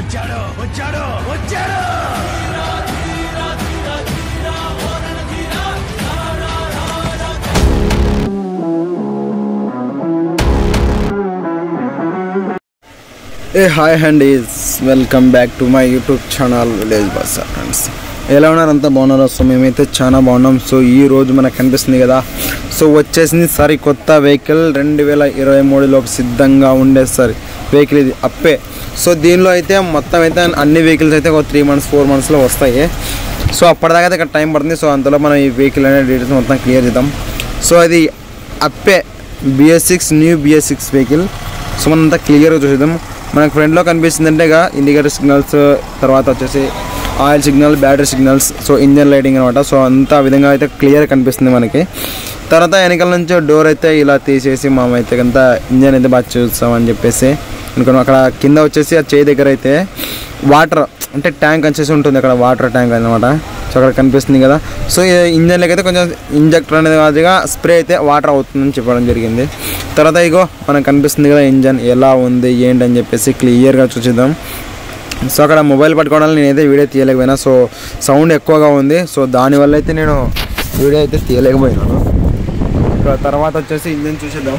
వచ్చాడు వచ్చాడు వచ్చాడు ఏ హాయ్ అండి welcome back to my YouTube channel village bus friends ఎలా ఉన్నారు అంతా బాగున్నారా సో మేమైతే చాలా బాగున్నాం సో ఈ రోజు మనకు కనిపిస్తుంది కదా సో వచ్చేసింది సరి కొత్త వెహికల్ రెండు వేల ఇరవై మూడులోకి సిద్ధంగా ఉండే సరి వెహికల్ ఇది అప్పే సో దీనిలో అయితే మొత్తం అయితే అన్ని వెహికల్స్ అయితే ఒక త్రీ మంత్స్ ఫోర్ మంత్స్లో వస్తాయి సో అప్పటిదాకా అయితే ఇక్కడ టైం పడుతుంది సో అంతలో మనం ఈ వెహికల్ అనే డీటెయిల్స్ మొత్తం క్లియర్ చేద్దాం సో అది అప్పే B S six new B S six vehicle so మనం అంతా క్లియర్గా చూసేద్దాం మనకు ఫ్రంట్లో కనిపిస్తుంది అంటే ఇక ఇండికేటర్ సిగ్నల్స్ తర్వాత వచ్చేసి oil signal battery signals so engine lighting అనమాట సో అంతా విధంగా అయితే క్లియర్ కనిపిస్తుంది మనకి తర్వాత వెనకాల నుంచి డోర్ అయితే ఇలా తీసేసి మనం అయితే కొంత ఇంజన్ అయితే బాగా చూస్తామని చెప్పేసి అనుకున్నాం అక్కడ కింద వచ్చేసి ఆ చేయి దగ్గర అయితే వాటర్ అంటే ట్యాంక్ వచ్చేసి ఉంటుంది అక్కడ వాటర్ ట్యాంక్ అనమాట సో అక్కడ కనిపిస్తుంది కదా సో ఈ ఇంజన్లకి అయితే కొంచెం ఇంజెక్టర్ అనేది మాదిరిగా స్ప్రే అయితే వాటర్ అవుతుందని చెప్పడం జరిగింది తర్వాత ఇగో మనకు కనిపిస్తుంది కదా ఇంజన్ ఎలా ఉంది ఏంటి అని చెప్పేసి క్లియర్గా చూసిద్దాం సో అక్కడ మొబైల్ పట్టుకోవడానికి నేనైతే వీడియో తీయలేకపోయినా సో సౌండ్ ఎక్కువగా ఉంది సో దానివల్ల అయితే నేను వీడియో అయితే తీయలేకపోయినాను ఇక తర్వాత వచ్చేసి ఇంజన్ చూసేద్దాం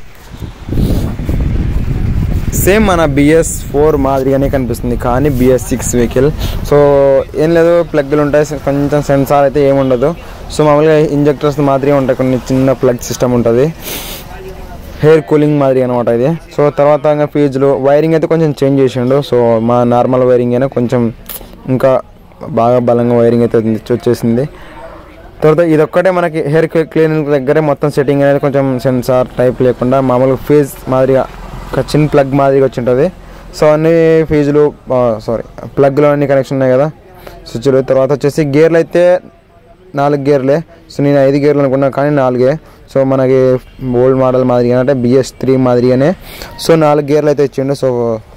సేమ్ మన బిఎస్ ఫోర్ మాదిరిగానే కనిపిస్తుంది కానీ బిఎస్ సిక్స్ వెహికల్ సో ఏం లేదు ప్లగ్లు ఉంటాయి కొంచెం సెన్సార్ అయితే ఏముండదు సో మామూలుగా ఇంజెక్టర్స్ మాదిరిగా ఉంటాయి కొన్ని చిన్న ప్లగ్ సిస్టమ్ ఉంటుంది హెయిర్ కూలింగ్ మాదిరి అనమాట ఇది సో తర్వాత ఇంకా ఫీజులు వైరింగ్ అయితే కొంచెం చేంజ్ చేసిండు సో మా నార్మల్ వైరింగ్ అయినా కొంచెం ఇంకా బాగా బలంగా వైరింగ్ అయితే వచ్చేసింది తర్వాత ఇదొక్కటే మనకి హెయిర్ క్లీనింగ్ దగ్గరే మొత్తం సెట్టింగ్ అనేది కొంచెం సెన్సార్ టైప్ లేకుండా మామూలుగా ఫీజ్ మాదిరిగా ఒక చిన్న ప్లగ్ మాదిరిగా వచ్చి ఉంటుంది సో అన్ని ఫీజులు సారీ ప్లగ్లో అన్ని కనెక్షన్ ఉన్నాయి కదా స్విచ్లు తర్వాత వచ్చేసి గేర్లు అయితే నాలుగు గేర్లే సో నేను ఐదు గేర్లు అనుకున్నా కానీ నాలుగే సో మనకి ఓల్డ్ మోడల్ మాదిరిగా అంటే బిఎస్ త్రీ మాదిరిగానే సో నాలుగు గేర్లు అయితే ఇచ్చిండు సో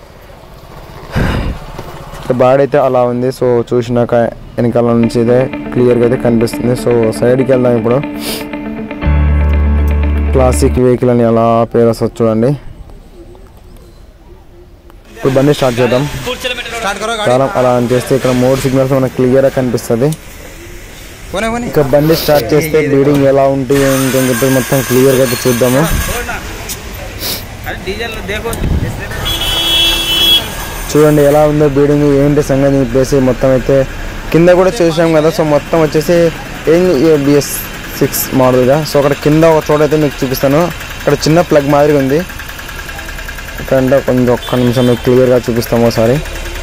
బాడీ అయితే అలా ఉంది సో చూసినాక వెనకాల నుంచి అయితే క్లియర్గా అయితే కనిపిస్తుంది సో సైడ్కి వెళ్దాం ఇప్పుడు క్లాసిక్ వెహికల్ అని అలా పేరు వస్తుంది చూడండి ఇప్పుడు బండి స్టార్ట్ చేద్దాం చాలా అలా అని చేస్తే ఇక్కడ మూడు సిగ్నల్స్ మనకు క్లియర్గా కనిపిస్తుంది ఇక బండి స్టార్ట్ చేస్తే బీడింగ్ ఎలా ఉంటుంది ఏంటి అని చెప్పి మొత్తం క్లియర్గా అయితే చూద్దాము చూడండి ఎలా ఉందో బీడింగ్ ఏంటి సంగతి చెప్పేసి మొత్తం అయితే కింద కూడా చూసాం కదా సో మొత్తం వచ్చేసి ఏం బిఎస్ సిక్స్ మోడల్గా సో అక్కడ కింద ఒక చోట అయితే మీకు చూపిస్తాను అక్కడ చిన్న ప్లగ్ మాదిరిగా ఉంది ఇక్కడ అంటే కొంచెం ఒక్క నిమిషం మీకు క్లియర్గా చూపిస్తాము ఒకసారి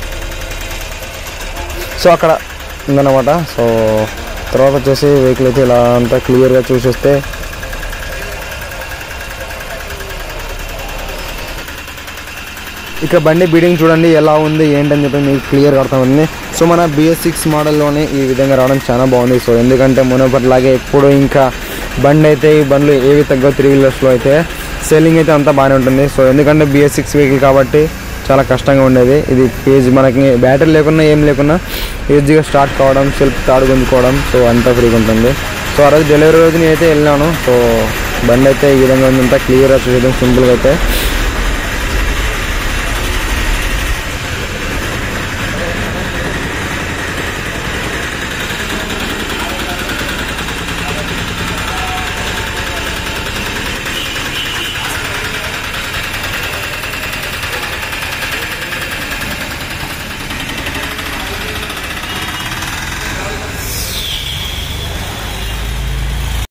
సో అక్కడ ఉందన్నమాట సో తర్వాత వచ్చేసి వెహికల్ అయితే ఇలా అంతా క్లియర్గా చూసేస్తే ఇక బండి బీడింగ్ చూడండి ఎలా ఉంది ఏంటని చెప్పి మీకు క్లియర్గా అర్థమవుతుంది సో మన బిఎస్ సిక్స్ మోడల్లోనే ఈ విధంగా రావడం చాలా బాగుంది సో ఎందుకంటే మునపటిలాగే ఎప్పుడు ఇంకా బండి అయితే ఈ బండ్లు ఏవి తగ్గో త్రీ వీలర్స్లో అయితే సెల్లింగ్ అయితే అంతా బాగానే ఉంటుంది సో ఎందుకంటే బిఎస్ సిక్స్ వెహికల్ కాబట్టి చాలా కష్టంగా ఉండేది ఇది పేజ్ మనకి బ్యాటరీ లేకున్నా ఏం లేకున్నా ఈజీగా స్టార్ట్ కావడం సెల్ఫ్ తాడు గుంజుకోవడం సో అంతా ఫ్రీగా ఉంటుంది సో ఆ రోజు డెలివరీ రోజు నేనైతే వెళ్ళాను సో బండి అయితే ఈ విధంగా ఉందంతా క్లియర్గా చూసేద్దాం సింపుల్గా అయితే